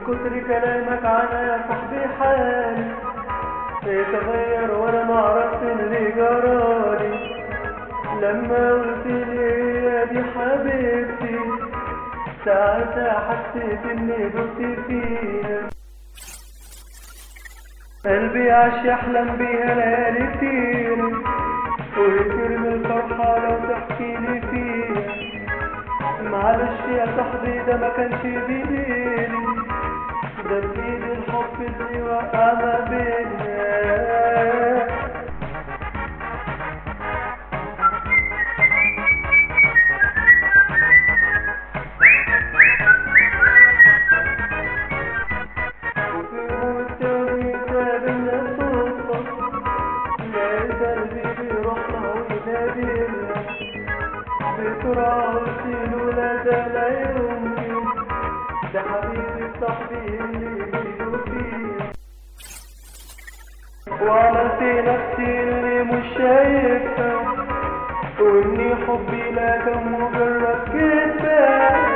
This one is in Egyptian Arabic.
كتر كلامك عنها يا صاحبي حالي اتغير وانا معرفت اللي جرالي لما قلت لي يا دي حبيبتي ساعتها حسيت اني دبت فيها قلبي عاش يحلم بيها ليالي كتير ويكتر من الفرحة لو تحكي لي فيها معلش يا صاحبي ده ما كانش بإيدي ده بإيد الحب اللي وقع ما بينا وفي مستوي قابلنا صدفة لقيت قلبي بيروح له وينادينا بسرعة قلت له لا ده لا يمكن ده حبيبي صاحبي اللي بيجوا فيه وعملت نفسي اللي مش شايفها واني حبي لا كان مجرد كذبة